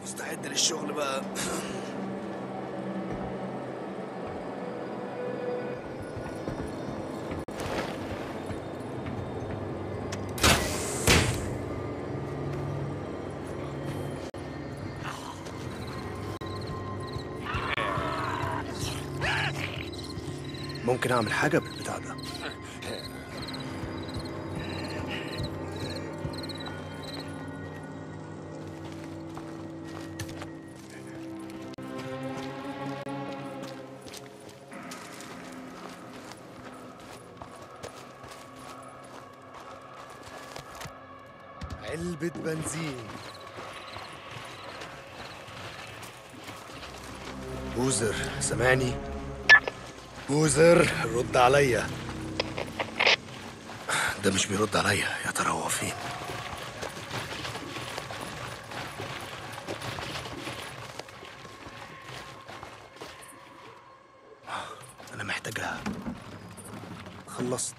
مستعد للشغل بقى ممكن اعمل حاجه بالبتاع ده علبة بنزين بوزر سامعني بوزر رد عليا ده مش بيرد عليا يا ترى هو فين انا محتاجها خلصت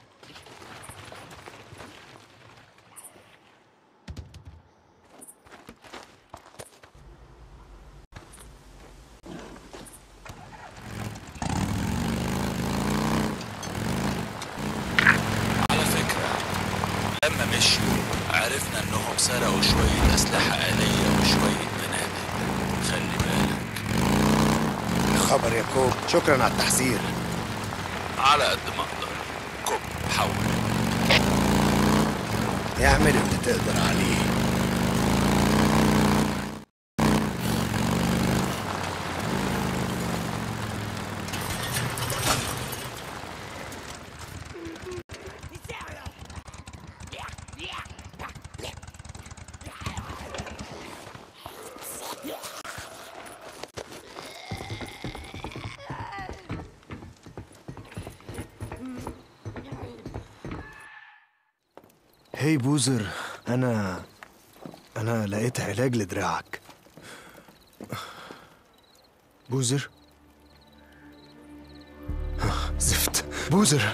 على فكرة لما مشيوا عرفنا انهم سرقوا شوية اسلحة آلية وشوية بنادق خلي بالك خبر يا كوب شكرا على التحذير على قد ما اقدر كوب حول اعمل اللي تقدر عليه هي بوزر انا انا لقيت علاج لدراعك بوزر زفت بوزر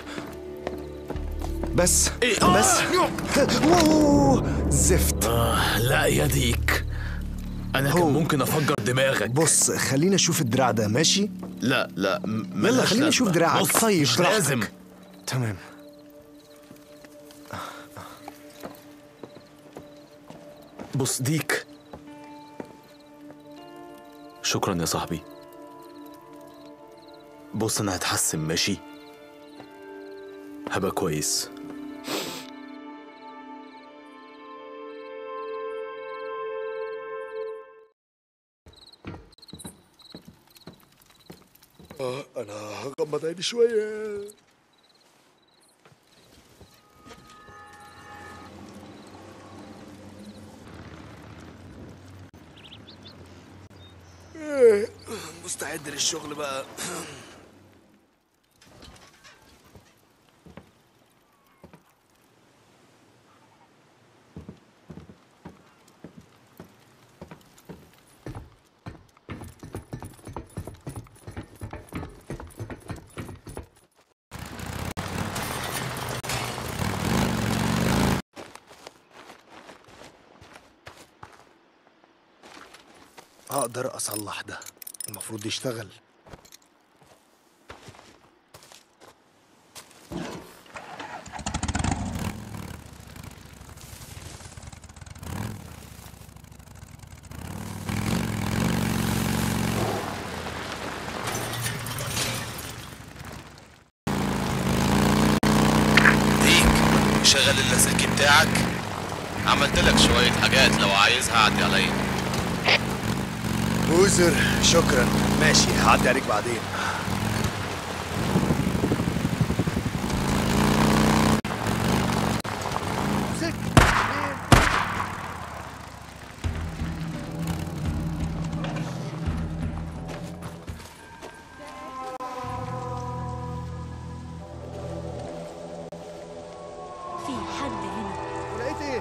بس بس أوه، زفت لا يا ديك انا كان هو. ممكن افجر دماغك بص خلينا اشوف الدراع ده ماشي لا لا م- يلا ملهاش خلينا لازمة. نشوف دراعك بص، طيب مش براحتك. لازم تمام بص ديك شكرا يا صاحبي بص انا هتحسن ماشي هبقى كويس انا هغمض عيني شويه مستعد للشغل بقى اقدر اصلح ده المفروض يشتغل ديك شغل اللاسلكي بتاعك عملت لك شوية حاجات لو عايزها عدي عليا بوزر شكرا ماشي هعدي عليك بعدين في حد هنا لقيت ايه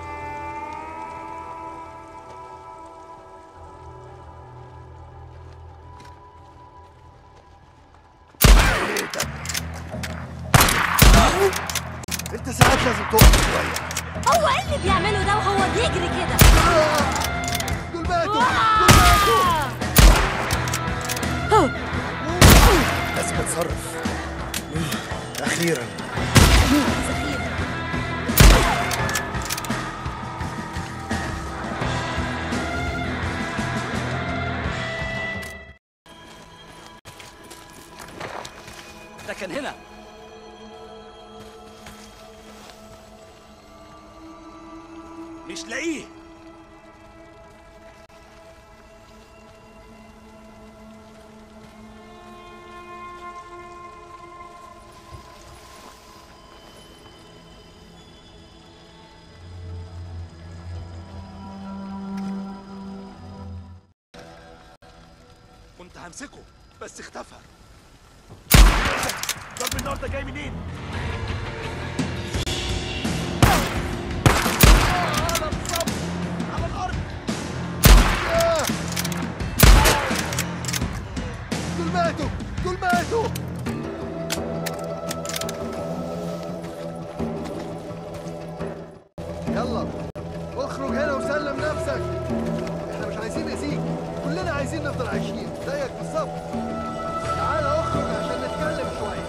انت ساعات لازم تقف شويه هو ايه اللي بيعمله ده وهو بيجري كده دول دول ماتوا دول ماتوا لازم اتصرف اخيرا ده كان هنا مش لاقيه كنت همسكه بس اختفى ضرب النار ده جاي منين؟ على الصف على الارض دول ماتوا دول ماتوا يلا اخرج هنا وسلم نفسك احنا مش عايزين نأذيك كلنا عايزين نفضل عايشين زيك بالظبط تعالى اخرج عشان نتكلم شويه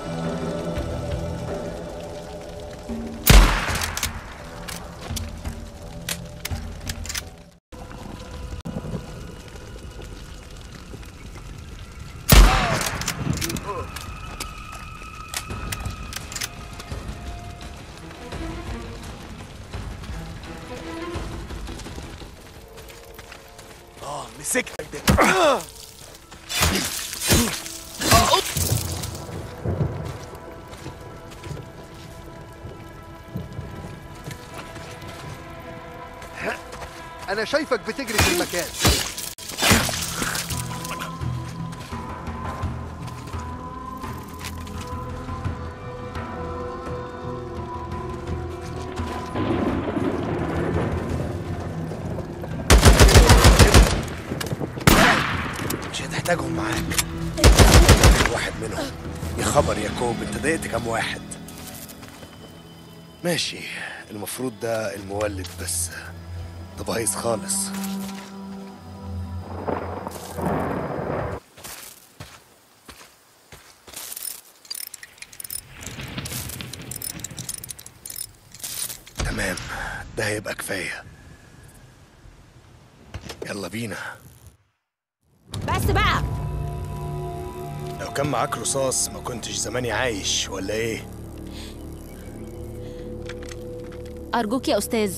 اه مسكتك ده انا شايفك بتجري في المكان مش هتحتاجهم معاك واحد منهم يا خبر يا كوب انت ضايقت كام واحد ماشي المفروض ده المولد بس ده بايظ خالص تمام ده هيبقى كفاية يلا بينا بس بقى لو كان معاك رصاص ما كنتش زماني عايش ولا ايه أرجوك يا أستاذ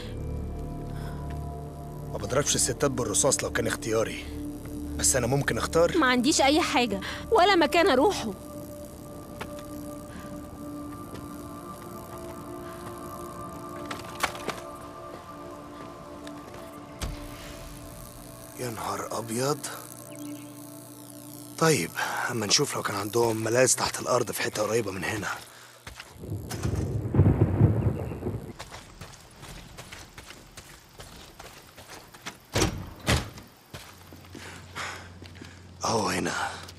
ما بضربش الستات بالرصاص لو كان اختياري بس انا ممكن اختار ما عنديش أي حاجة ولا مكان أروحه يا نهار ابيض طيب اما نشوف لو كان عندهم ملاذ تحت الارض في حته قريبه من هنا اهو هنا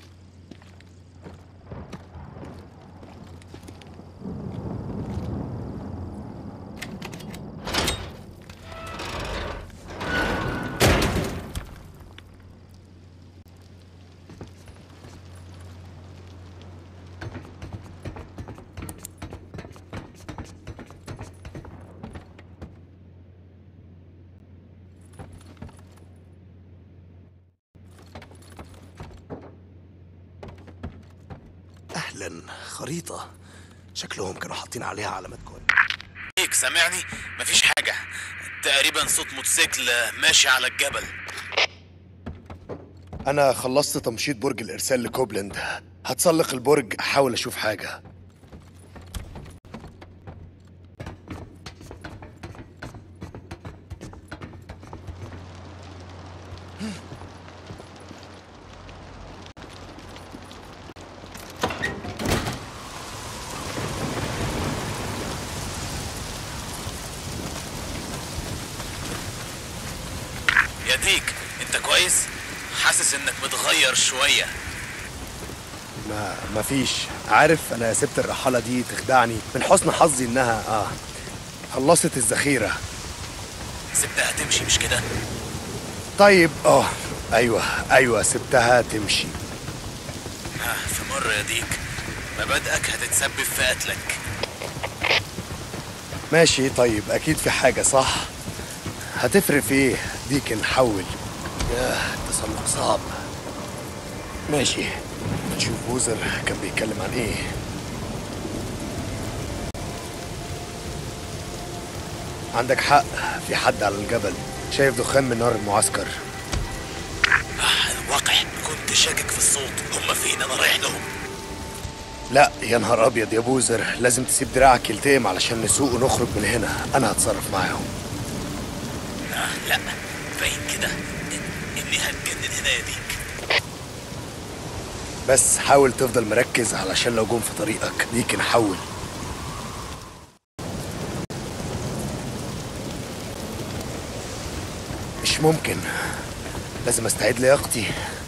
اهلا خريطه شكلهم كانوا حاطين عليها علامات كويس ليك سامعني مفيش حاجة تقريبا صوت موتوسيكل ماشي على الجبل انا خلصت تمشيط برج الارسال لكوبلند هتسلق البرج احاول اشوف حاجه يا ديك انت كويس حاسس انك متغير شوية ما مفيش عارف انا سبت الرحاله دي تخدعني من حسن حظي انها اه خلصت الذخيره سبتها تمشي مش كده طيب اه ايوه ايوه سبتها تمشي ها في مرة يا ديك مبادئك هتتسبب في قتلك ماشي طيب اكيد في حاجه صح هتفرق في ايه ديك نحول ياه التسلق صعب ماشي نشوف بوزر كان بيتكلم عن ايه عندك حق في حد على الجبل شايف دخان من نار المعسكر آه الواقع كنت شاكك في الصوت هم فين انا رايح لهم لا يا نهار ابيض يا بوزر لازم تسيب دراعك يلتئم علشان نسوق ونخرج من هنا انا هتصرف معاهم آه لا باين كده إن- اني هتجنن هنا يا ديك بس حاول تفضل مركز علشان لو جم في طريقك ديك نحول مش ممكن لازم استعيد لياقتي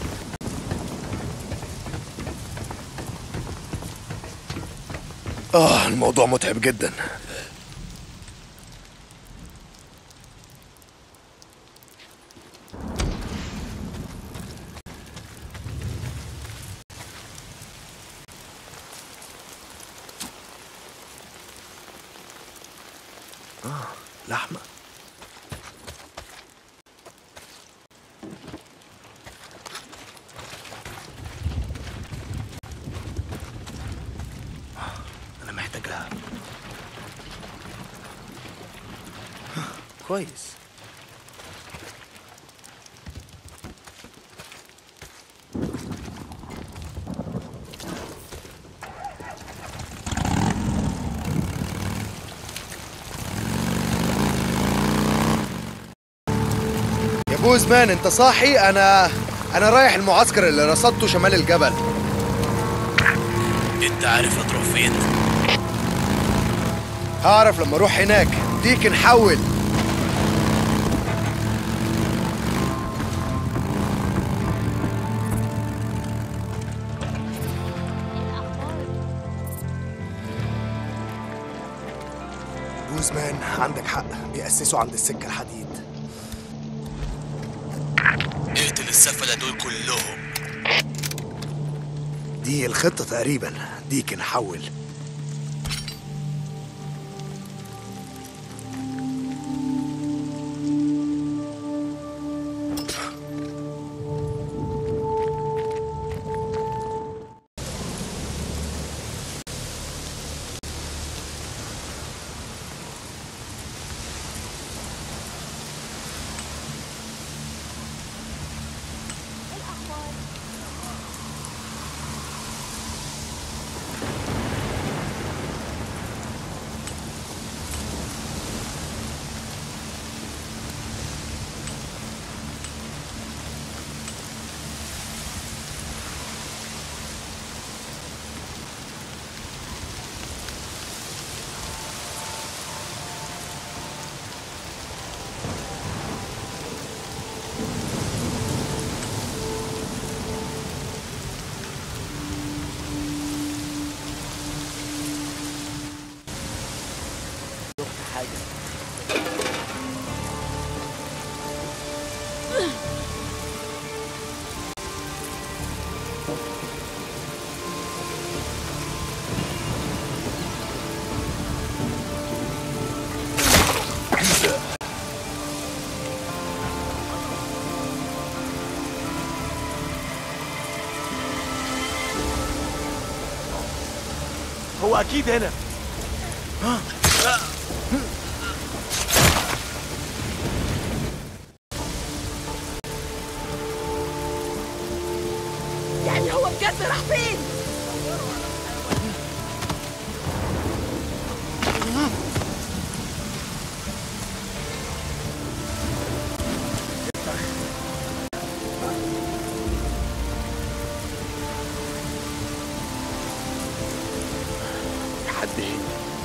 اه الموضوع متعب جدا لحمه انا محتاجها كويس يا بوزمان انت صاحي انا انا رايح المعسكر اللي رصدته شمال الجبل انت عارف هتروح فين هعرف لما اروح هناك ديك نحول بوزمان عندك حق بيأسسوا عند السكة الحديد اقتل السفلة دول كلهم دي الخطة تقريبا ديك نحول هو اكيد هنا يعني هو بجد راح فين؟ حد هنا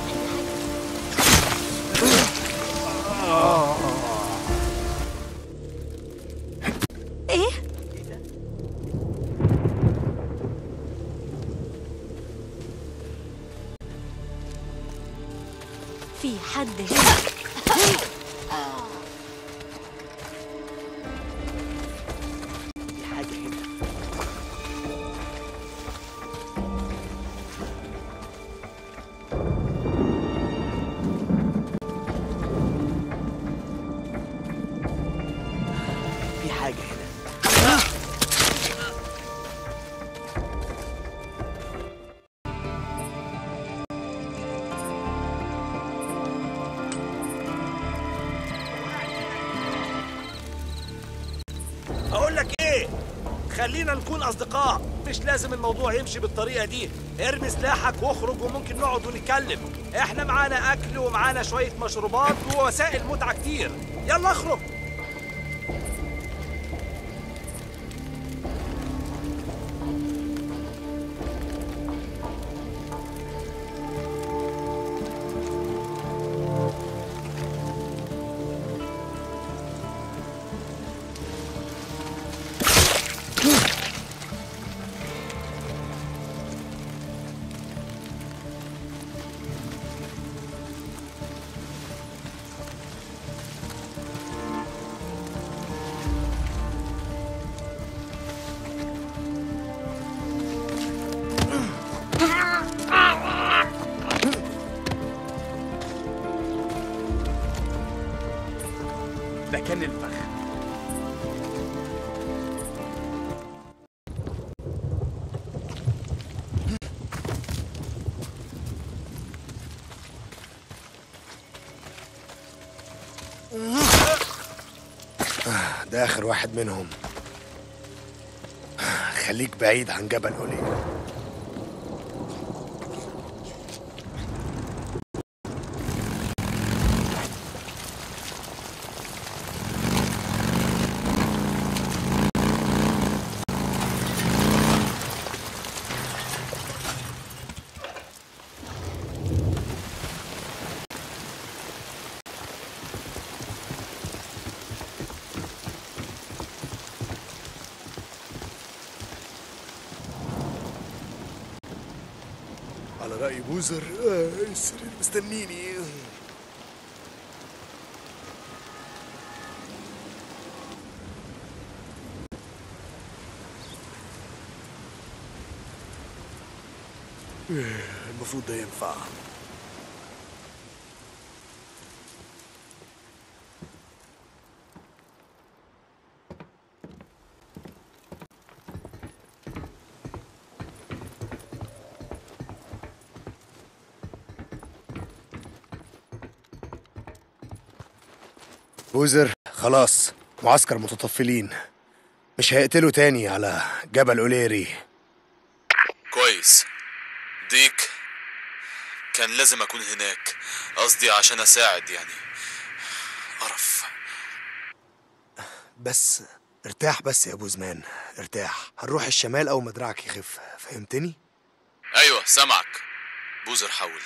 ايه؟ في حد هنا خلينا نكون اصدقاء مش لازم الموضوع يمشي بالطريقه دي ارمي سلاحك واخرج وممكن نقعد ونتكلم احنا معانا اكل ومعانا شويه مشروبات ووسائل متعه كتير يلا اخرج ده كان الفخ ده آخر واحد منهم خليك بعيد عن جبل أوليل على رأي بوزر آه، السرير مستنيني آه، المفروض ده ينفع بوزر خلاص معسكر متطفلين مش هيقتلوا تاني على جبل أوليري كويس ديك كان لازم اكون هناك قصدي عشان اساعد يعني قرف بس ارتاح بس يا ابو زمان ارتاح هنروح الشمال او مدرعك يخف فهمتني ايوه سامعك بوزر حول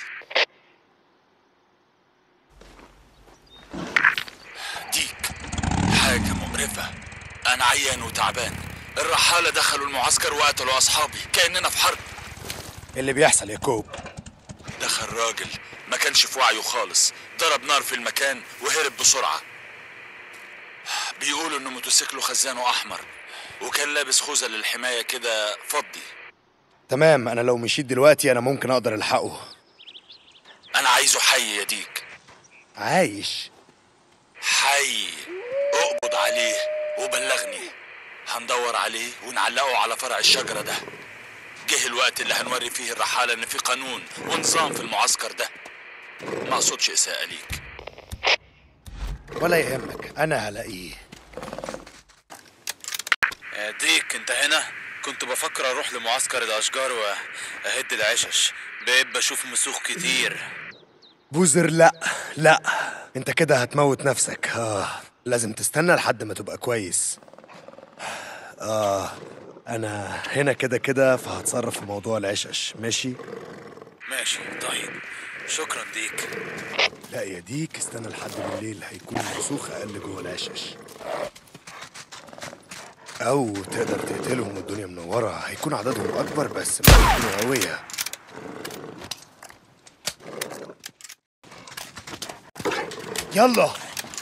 ديك حاجة مقرفة أنا عيان وتعبان الرحالة دخلوا المعسكر وقتلوا أصحابي كأننا في حرب اللي بيحصل يا كوب دخل راجل ما كانش في وعيه خالص ضرب نار في المكان وهرب بسرعة بيقولوا إن موتوسيكله خزانه أحمر وكان لابس خوذة للحماية كده فضي تمام انا لو مشيت دلوقتي انا ممكن اقدر الحقه أنا عايزه حي يا ديك عايش حي اقبض عليه وبلغني هندور عليه ونعلقه على فرع الشجرة ده جه الوقت اللي هنوري فيه الرحالة ان في قانون ونظام في المعسكر ده ما اقصدش اساءة ليك ولا يهمك انا هلاقيه يا ديك انت هنا كنت بفكر اروح لمعسكر الاشجار واهد العشش بقيت بشوف مسوخ كتير بوزر لا لا انت كده هتموت نفسك اه لازم تستنى لحد ما تبقى كويس اه انا هنا كده كده فهتصرف في موضوع العشش ماشي ماشي طيب شكرا ديك لا يا ديك استنى لحد بالليل هيكون المسوخ اقل جوه العشش او تقدر تقتلهم والدنيا منوره هيكون عددهم اكبر بس مش هيكونوا قويه يلا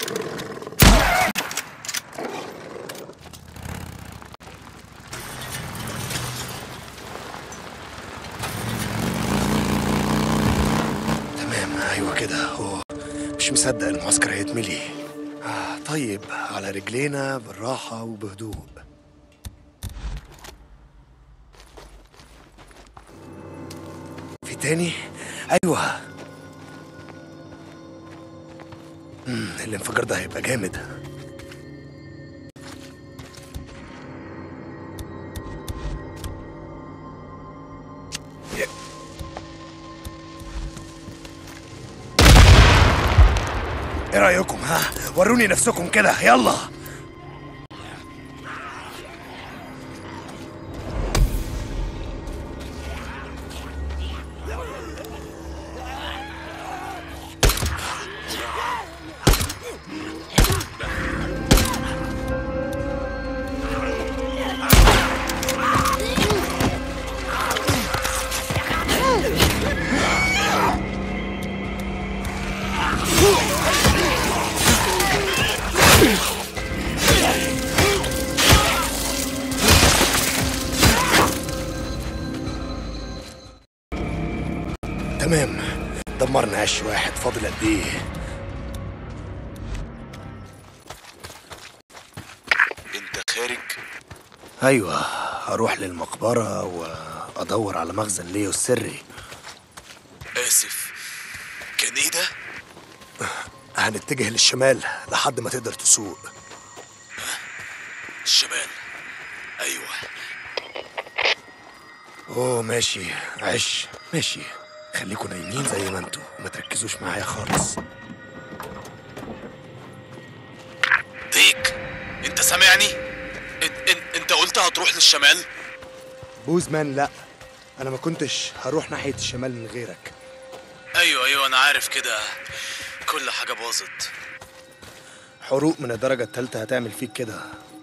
تمام ايوه كده هو مش مصدق المعسكر هيتملي آه طيب على رجلينا بالراحة وبهدوء في تاني ايوه مم، الانفجار ده هيبقى جامد ايه رايكم ها وروني نفسكم كده يلا تمام دمرنا عش واحد فاضل قد ايه انت خارج ايوه هروح للمقبره وادور على مخزن ليو السري اسف كان ايه ده هنتجه للشمال لحد ما تقدر تسوق الشمال ايوه اوه ماشي عش ماشي خليكوا نايمين زي ما انتوا ما تركزوش معايا خالص ديك انت سامعني انت, انت, انت قلت هتروح للشمال بوزمان لا انا ما كنتش هروح ناحيه الشمال من غيرك ايوه ايوه انا عارف كده كل حاجه باظت حروق من الدرجه الثالثه هتعمل فيك كده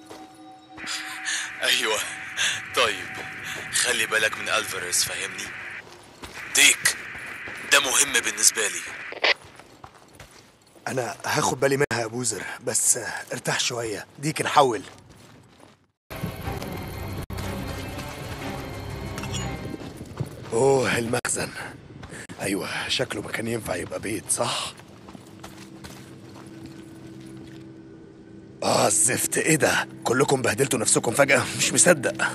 ايوه طيب خلي بالك من الفاريز فاهمني ديك ده مهم بالنسبه لي انا هاخد بالي منها يا بوزر بس ارتاح شويه ديك نحول اوه المخزن ايوه شكله ما كان ينفع يبقى بيت صح اه الزفت ايه ده كلكم بهدلتوا نفسكم فجأة مش مصدق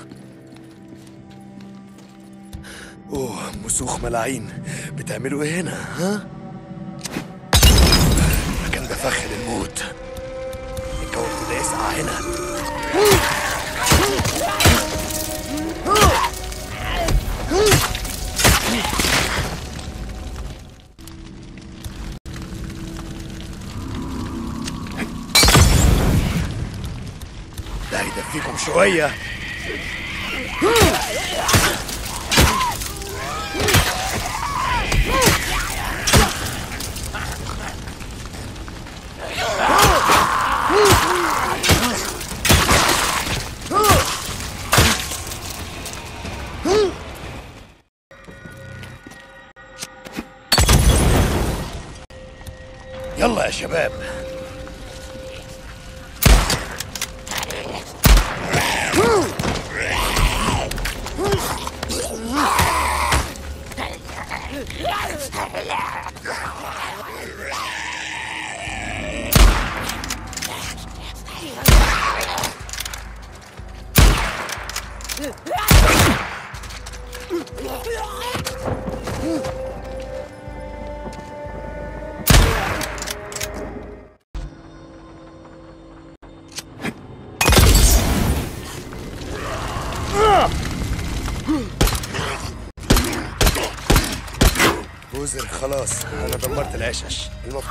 اوه مسوخ ملاعين بتعملوا ايه هنا ها المكان ده فخ للموت الجو ابتدى يسقع هنا ده هيدفيكم شوية يلا يا شباب بوزر خلاص انا دمرت العشش المف...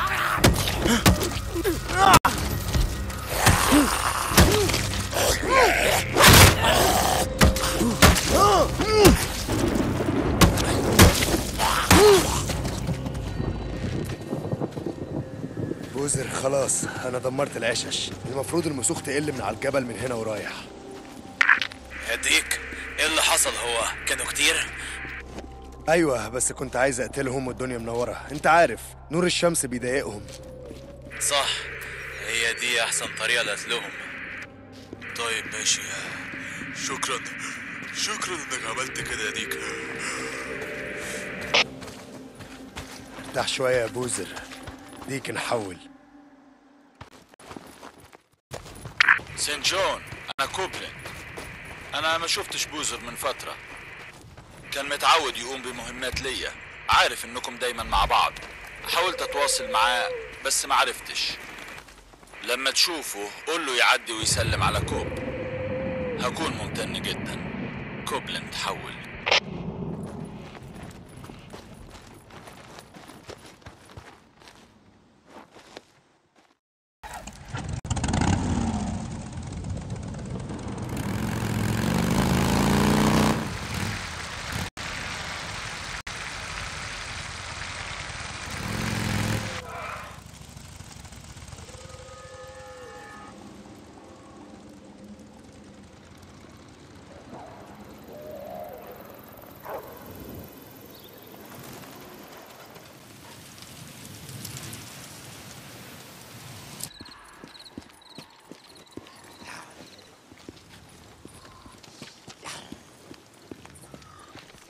بوزر خلاص انا دمرت العشش المفروض المسوخ تقل من على الجبل من هنا ورايح يا ديك ايه اللي حصل هو كانوا كتير ايوه بس كنت عايز اقتلهم والدنيا منوره انت عارف نور الشمس بيضايقهم صح هي دي احسن طريقه لقتلهم طيب ماشي شكرا شكرا انك عملت كده يا ديك ارتاح شويه يا بوزر ديك نحول سين جون انا كوبلين انا ما شفتش بوزر من فتره كان متعود يقوم بمهمات ليا عارف انكم دايما مع بعض حاولت اتواصل معاه بس ما عرفتش لما تشوفه قول له يعدي ويسلم على كوب هكون ممتن جدا كوبلين تحول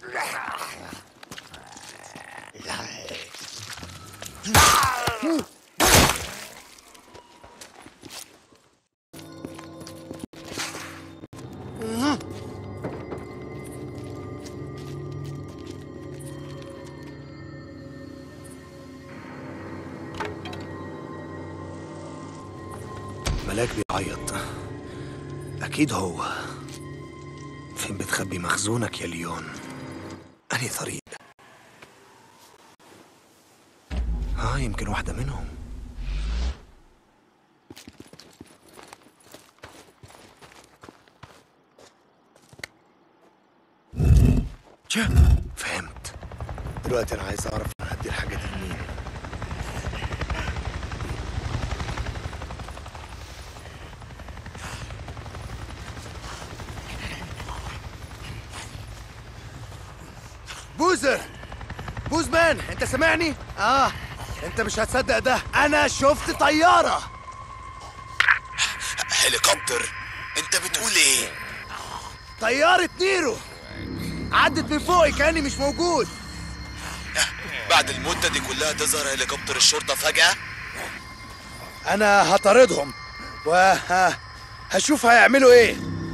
ملاك بيعيط أكيد هو فين بتخبي مخزونك يا ليون؟ أنهي طريق؟ آه يمكن واحدة منهم تشا فهمت دلوقتي أنا عايز أعرف أنا هدي الحاجة دي لمين بوزر بوزمان انت سامعني؟ اه انت مش هتصدق ده انا شفت طيارة هليكوبتر انت بتقول ايه طيارة نيرو عدت من فوقي كأني مش موجود بعد المدة دي كلها تظهر هليكوبتر الشرطة فجأة انا هطاردهم وهشوف هيعملوا ايه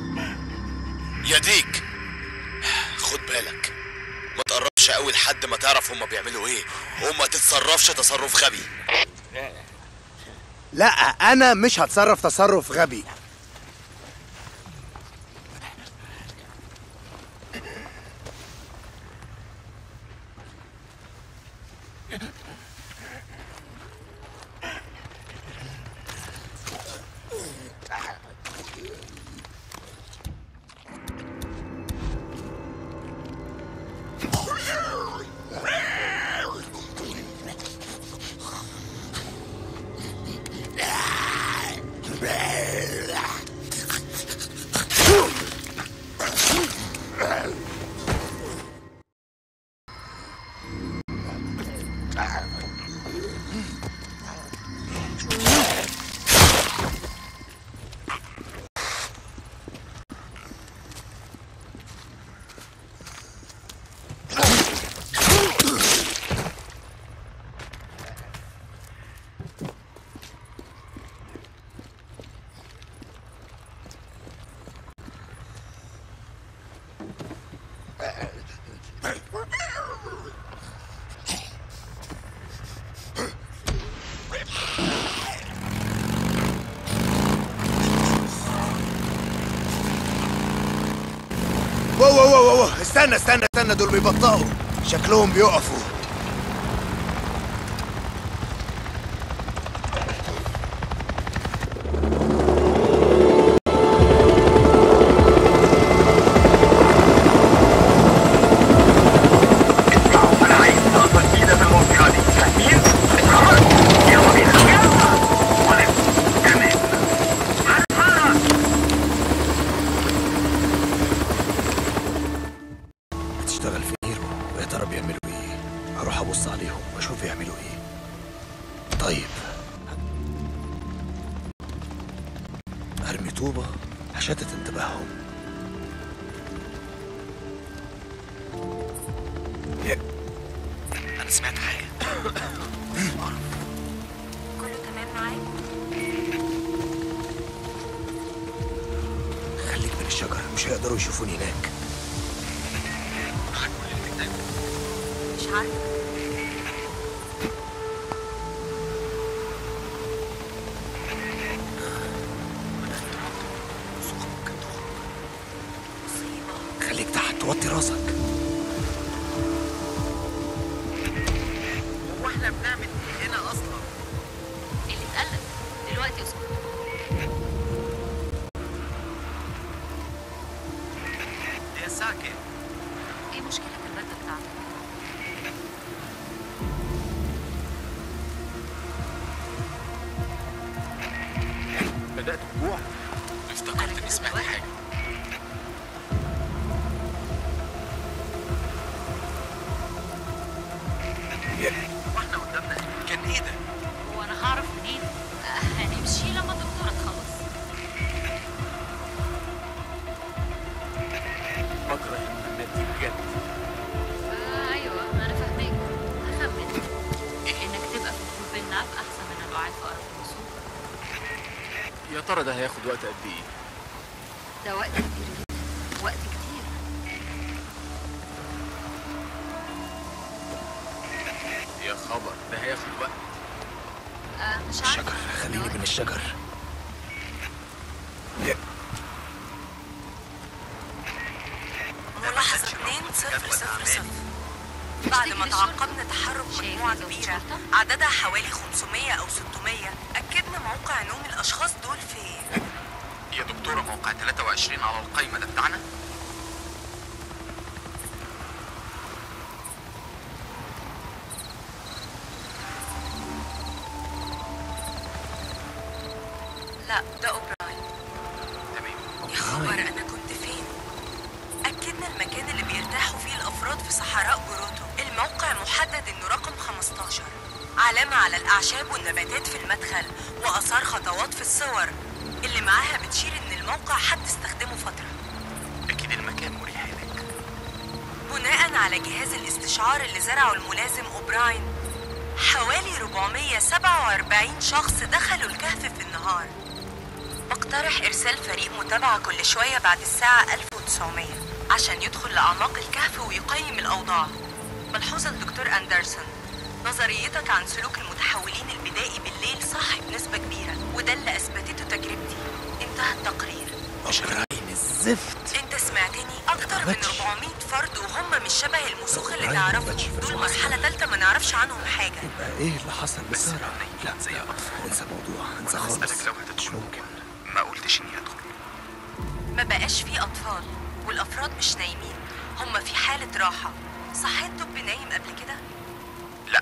يديك خد بالك ما تقربش قوي لحد ما تعرف هما بيعملوا ايه وما تتصرفش تصرف غبي لا انا مش هتصرف تصرف غبي واو واو واو واو استنى استنى استنى دول بيبطئوا شكلهم بيقفوا بتشتغل في نيرو ويا ترى بيعملوا ايه هروح ابص عليهم واشوف يعملوا ايه طيب ارمي طوبة هشتت انتباههم انا سمعت حاجة كله تمام معاك خليك من الشجرة مش هيقدروا يشوفوني هناك مش عارفه خليك تحت وطي راسك واحنا بنعمل ايه هنا اصلا اللي اتقلب دلوقتي اسكت هي الساعه كام ايه مشكله الماده بتاعتك بدأت بجوع افتكرت اني سمعت حاجة واحنا قدامنا ايه كان ايه ده هو انا هعرف منين آه، هنمشي لما الدكتوره تخلص بكره المهمات دي بجد ترى ده هياخد وقت قد ايه ده وقت كبير جدا وقت كتير يا خبر ده هياخد وقت آه مش عارفة الشجر خليني من الشجر ملاحظة 2 بعد ما تعقبنا تحرك مجموعة كبيرة عددها حوالي 500 أو 600 أكدنا موقع نوم الأشخاص دول في يا دكتورة موقع 23 على القايمة ده بتاعنا لا ده أوبراين تمام يا خبر أنا كنت فين؟ أكدنا المكان اللي بيرتاحوا فيه الأفراد في صحراء جروتو الموقع محدد إنه رقم 15 علامة على الأعشاب والنباتات في المدخل وآثار خطوات في الصور اللي معاها بتشير إن الموقع حد استخدمه فترة أكيد المكان مريح هناك بناء على جهاز الاستشعار اللي زرعه الملازم أوبراين حوالي 447 شخص دخلوا الكهف في النهار بقترح إرسال فريق متابعة كل شوية بعد الساعة 1900 عشان يدخل لأعماق الكهف ويقيم الأوضاع ملحوظة الدكتور أندرسون نظريتك عن سلوك المتحولين البدائي بالليل صح بنسبة كبيرة وده اللي أثبتته تجربتي انتهى التقرير أوبراين الزفت انت سمعتني اكتر من باتش. 400 فرد وهم مش شبه المسوخ اللي براين تعرفه باتش في دول المعسكر. مرحله ثالثه ما نعرفش عنهم حاجه يبقى ايه اللي حصل لسارة؟ لا زي لا الأطفال. انسى الموضوع انسى وأنا خالص بسألك لو هتدخل ممكن ما قلتش إني هدخل ما بقاش في اطفال والافراد مش نايمين هم في حاله راحه صحيت دب نايم قبل كده لا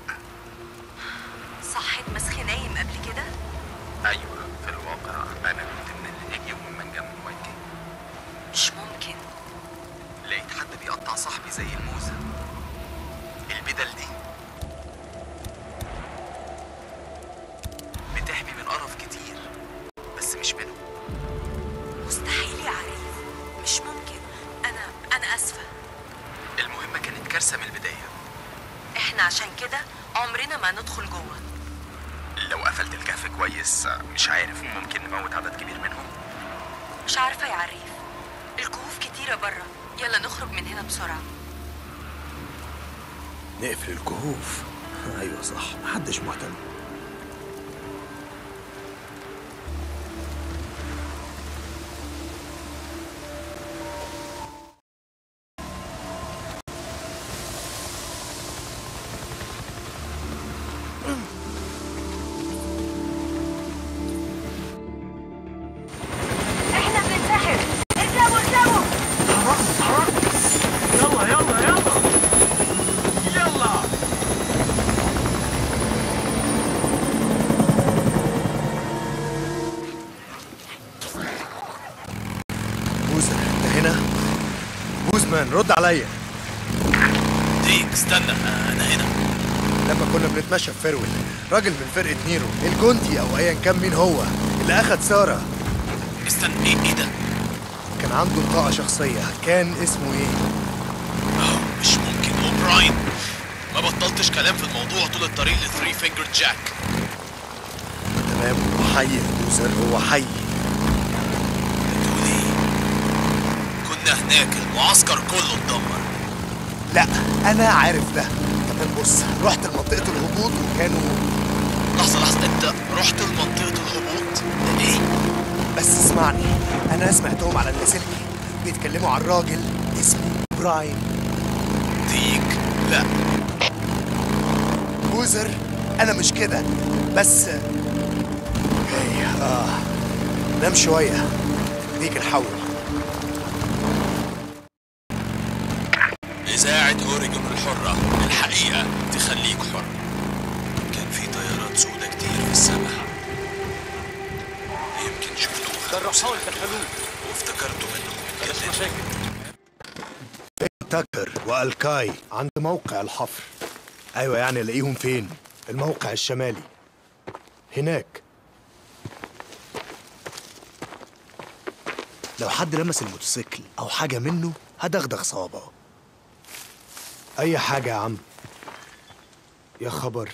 صحيت مسخ نايم قبل كده أيوة في الواقع أنا كنت من الهجي ومن جنب وايت كينج مش ممكن لقيت حد بيقطع صاحبي زي الموزة البدل دي بتحمي من قرف كتير بس مش منه مستحيل يا عريف مش ممكن انا انا اسفه المهمة كانت كارثة من البداية احنا عشان كده عمرنا ما ندخل جوه لو قفلت الكهف كويس مش عارف ممكن نموت عدد كبير منهم مش عارفه يا عريف الكهوف كتيره بره يلا نخرج من هنا بسرعه نقفل الكهوف ايوه صح محدش مهتم احنا بننتحر اكسبوا اكسبوا يلا يلا يلا يلا بوزر انت هنا بوزمان رد عليا ديك استنى انا هنا لما كنا بنتمشى في فيرويل راجل من فرقة نيرو الجندي او ايا كان مين هو اللي اخد سارة استنى ايه ايه ده كان عنده بطاقة شخصية كان اسمه ايه أوه، مش ممكن اوبراين ما بطلتش كلام في الموضوع طول الطريق لثري فينجر جاك تمام هو حي يا بوزر هو حي بتقول ايه كنا هناك المعسكر كله اتدمر لا انا عارف ده كمان بص رحت لمنطقة الهبوط وكانوا لحظة لحظة انت رحت لمنطقة الهبوط ده ايه بس اسمعني انا سمعتهم على اللاسلكي بيتكلموا عن راجل اسمه براين ديك لا بوزر انا مش كده بس هي اه نام شوية ديك نحول إذاعة أوريجون الحرة الحقيقة تخليك حر كان في طيارات سودة كتير في السماء يمكن شفتوها جرحوه دخلوه وافتكرتوا منهم مفيش مشاكل تاكر والكاي عند موقع الحفر ايوه يعني الاقيهم فين الموقع الشمالي هناك لو حد لمس الموتوسيكل او حاجه منه هدغدغ صوابعه اي حاجه يا عم يا خبر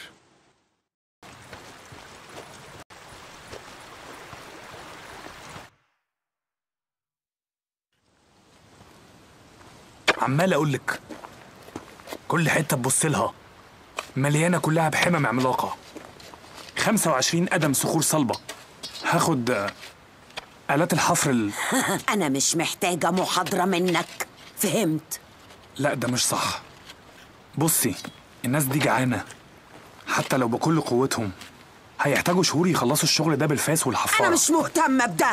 عمال اقولك كل حته تبص لها مليانه كلها بحمم عملاقه 25 قدم صخور صلبه هاخد آه، آلات الحفر ال... أنا مش محتاجة محاضرة منك فهمت لا ده مش صح بصي الناس دي جعانه حتى لو بكل قوتهم هيحتاجوا شهور يخلصوا الشغل ده بالفاس والحفاره أنا مش مهتمة بده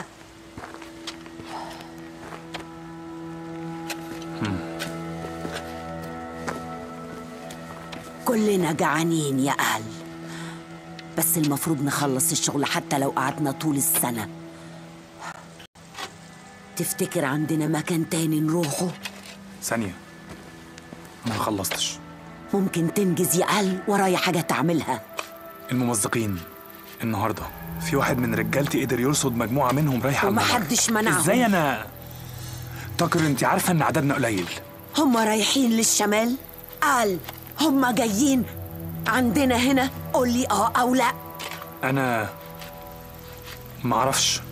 كلنا جعانين يا أهل بس المفروض نخلص الشغل حتى لو قعدنا طول السنة تفتكر عندنا مكان تاني نروحه؟ ثانيه انا ما خلصتش ممكن تنجز يا أهل ورايا حاجة تعملها الممزقين النهارده في واحد من رجالتي قدر يرصد مجموعه منهم رايحه على الممر. ومحدش منعهم. ازاي انا تاكر انت عارفه ان عددنا قليل هم رايحين للشمال؟ قال هم جايين عندنا هنا قول لي اه او لا انا معرفش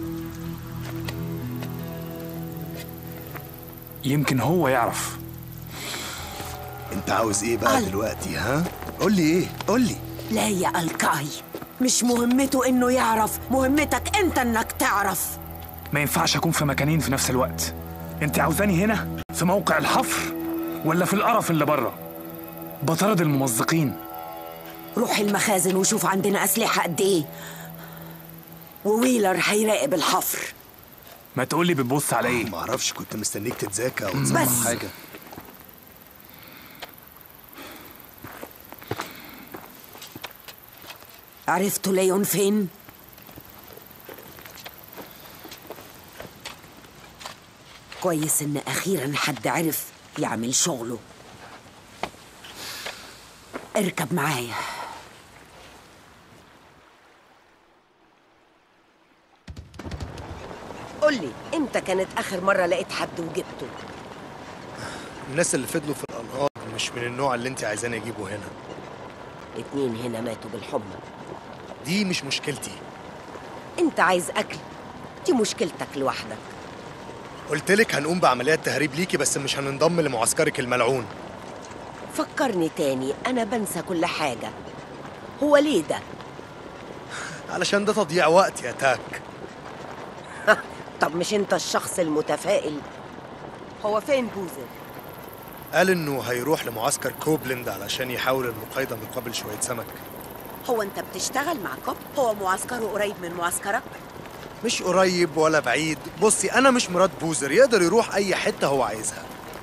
يمكن هو يعرف انت عاوز ايه بقى قال. دلوقتي ها قول لي ايه قول لي لا يا الكاي مش مهمته انه يعرف مهمتك انت انك تعرف ما ينفعش اكون في مكانين في نفس الوقت انت عاوزاني هنا في موقع الحفر ولا في القرف اللي بره بطارد الممزقين روح المخازن وشوف عندنا اسلحه قد ايه وويلر هيراقب الحفر ما تقولي بتبص على ايه ما اعرفش كنت مستنيك تتذاكى او بس. تصلح حاجه عرفتوا ليون فين كويس ان اخيرا حد عرف يعمل شغله اركب معايا قولي امتى كانت اخر مره لقيت حد وجبته الناس اللي فضلوا في الانهار مش من النوع اللي انت عايزاني اجيبه هنا اتنين هنا ماتوا بالحمى دي مش مشكلتي انت عايز اكل دي مشكلتك لوحدك قلت لك هنقوم بعمليات تهريب ليكي بس مش هننضم لمعسكرك الملعون فكرني تاني انا بنسى كل حاجه هو ليه ده علشان ده تضييع وقت يا تاك طب مش انت الشخص المتفائل هو فين بوزر قال انه هيروح لمعسكر كوبلند علشان يحاول المقايضه مقابل شويه سمك هو انت بتشتغل مع كوب هو معسكره قريب من معسكرك مش قريب ولا بعيد بصي انا مش مراد بوزر يقدر يروح اي حته هو عايزها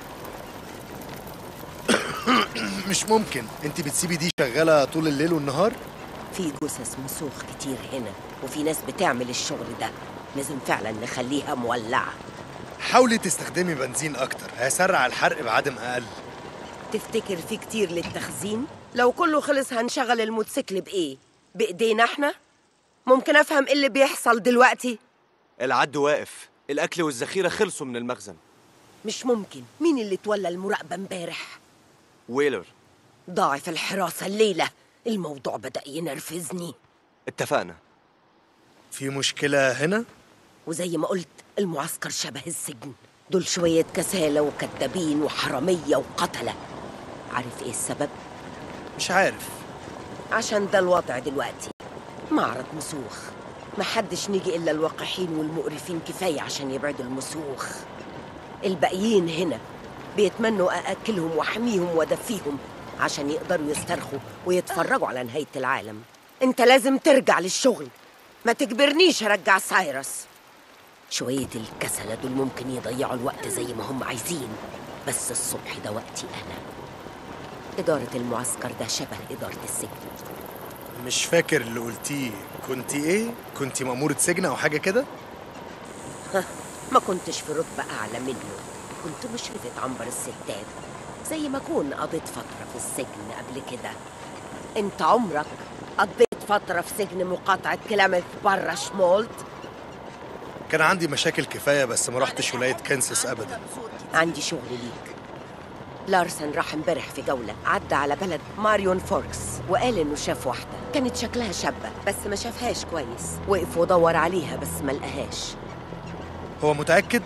مش ممكن انت بتسيبي دي شغاله طول الليل والنهار في جثث مسوخ كتير هنا وفي ناس بتعمل الشغل ده لازم فعلا نخليها مولعه حاولي تستخدمي بنزين اكتر هيسرع الحرق بعدم اقل تفتكر في كتير للتخزين لو كله خلص هنشغل الموتوسيكل بايه بايدينا احنا ممكن افهم ايه اللي بيحصل دلوقتي العد واقف الاكل والذخيره خلصوا من المخزن مش ممكن مين اللي تولى المراقبه امبارح ويلر ضاعف الحراسه الليله الموضوع بدا ينرفزني اتفقنا في مشكله هنا وزي ما قلت المعسكر شبه السجن دول شوية كسالى وكدابين وحرامية وقتلة عارف ايه السبب؟ مش عارف عشان ده الوضع دلوقتي معرض مسوخ محدش نيجي إلا الوقحين والمقرفين كفاية عشان يبعدوا المسوخ الباقيين هنا بيتمنوا أأكلهم وأحميهم وأدفيهم عشان يقدروا يسترخوا ويتفرجوا على نهاية العالم انت لازم ترجع للشغل ما تجبرنيش ارجع سايرس شوية الكسلة دول ممكن يضيعوا الوقت زي ما هم عايزين بس الصبح ده وقتي أنا إدارة المعسكر ده شبه إدارة السجن مش فاكر اللي قلتيه كنتي ايه كنتي مأمورة سجن او حاجه كده ما كنتش في رتبة أعلى منه كنت مشرفة عنبر الستات زي ما أكون قضيت فترة في السجن قبل كده أنت عمرك قضيت فترة في سجن مقاطعة كلامك برا شمولت كان عندي مشاكل كفايه بس ما رحتش ولايه كانساس ابدا عندي شغل ليك لارسن راح امبارح في جولة عدى على بلد ماريون فوركس وقال انه شاف واحدة كانت شكلها شابة بس ما شافهاش كويس وقف ودور عليها بس ما لقاهاش هو متاكد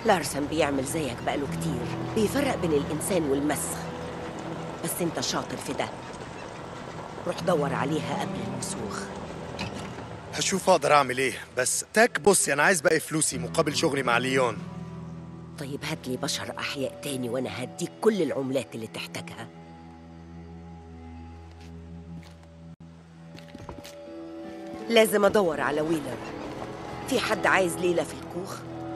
لارسن بيعمل زيك بقاله كتير بيفرق بين الإنسان والمسخ بس أنت شاطر في ده روح دور عليها قبل المسوخ هشوف اقدر اعمل ايه بس تاك بصي انا عايز باقي فلوسي مقابل شغلي مع ليون طيب هات لي بشر أحياء تاني وأنا هديك كل العملات اللي تحتاجها لازم أدور على ويلر في حد عايز ليلة في الكوخ؟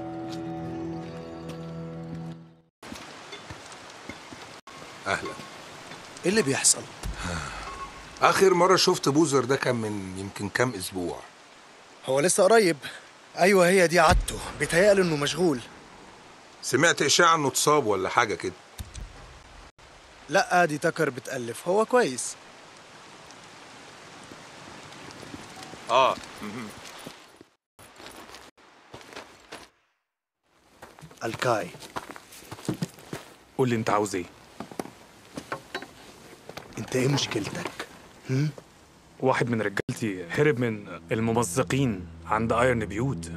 اهلا ايه اللي بيحصل اخر مره شفت بوزر ده كان من يمكن كام اسبوع هو لسه قريب ايوه هي دي عادته بيتهيألي انه مشغول سمعت اشاعه انه اتصاب ولا حاجه كده لا دي تكر بتألف هو كويس اه الكاي قول لي انت عاوز ايه انت ايه مشكلتك هم؟ واحد من رجالتي هرب من الممزقين عند ايرن بيوت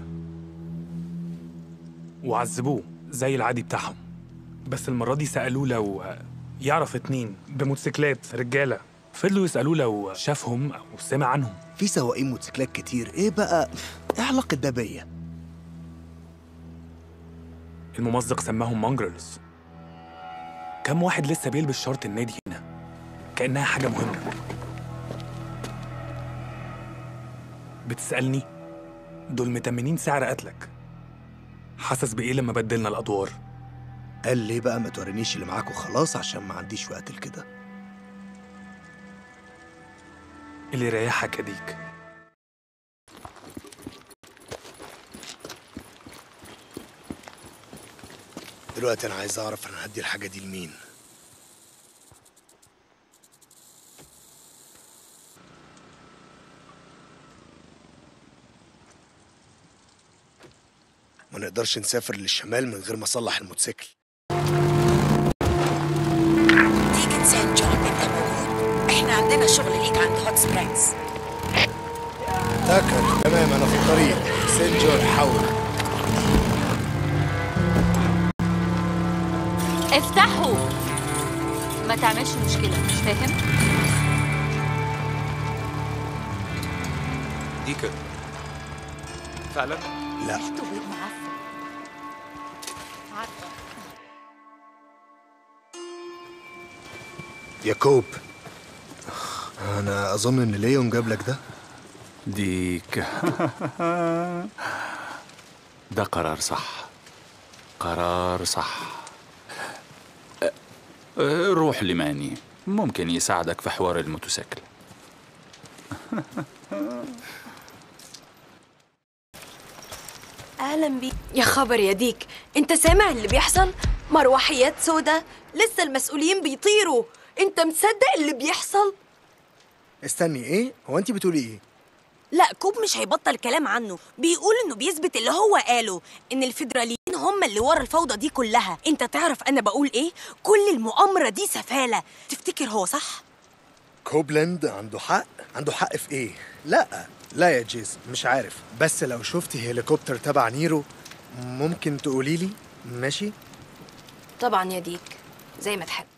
وعذبوه زي العادي بتاعهم بس المرة دي سألوه لو يعرف اتنين بموتوسيكلات رجالة فضلوا يسألوه لو شافهم أو سمع عنهم في سواقين موتوسيكلات كتير ايه بقى ايه علاقة ده بيا الممزق سماهم مانجرلز كم واحد لسه بيلبس شرط النادي هنا كأنها حاجة مهمة بتسألني دول متمنين سعر قتلك حاسس بإيه لما بدلنا الأدوار قال ليه بقى ما تورينيش اللي معاك وخلاص عشان ما عنديش وقت لكده اللي يريحك يا ديك دلوقتي انا عايز اعرف انا هدي الحاجه دي لمين ما نقدرش نسافر للشمال من غير ما اصلح الموتوسيكل ديكن سان جون أنت موجود؟ إحنا عندنا شغل ليك عند هوت سبرينجز تاكر تمام انا في الطريق سين جون حول افتحوا ما تعملش مشكلة مش فاهم؟ دي كده فعلا لا ريحته بيض معفن عارفة ياكوب انا اظن ان ليون جاب لك ده ديك ده قرار صح قرار صح أه، أه، روح لماني ممكن يساعدك في حوار الموتوسيكل اهلا بيك يا خبر يا ديك انت سامع اللي بيحصل مروحيات سودا لسه المسؤولين بيطيروا انت مصدق اللي بيحصل استني ايه هو انت بتقولي ايه لا كوب مش هيبطل كلام عنه بيقول انه بيثبت اللي هو قاله ان الفيدراليين هم اللي ورا الفوضى دي كلها انت تعرف انا بقول ايه كل المؤامره دي سفاله تفتكر هو صح كوبلاند عنده حق عنده حق في ايه لا لا يا جيز مش عارف بس لو شفتي هليكوبتر تبع نيرو ممكن تقولي لي ماشي طبعا يا ديك زي ما تحب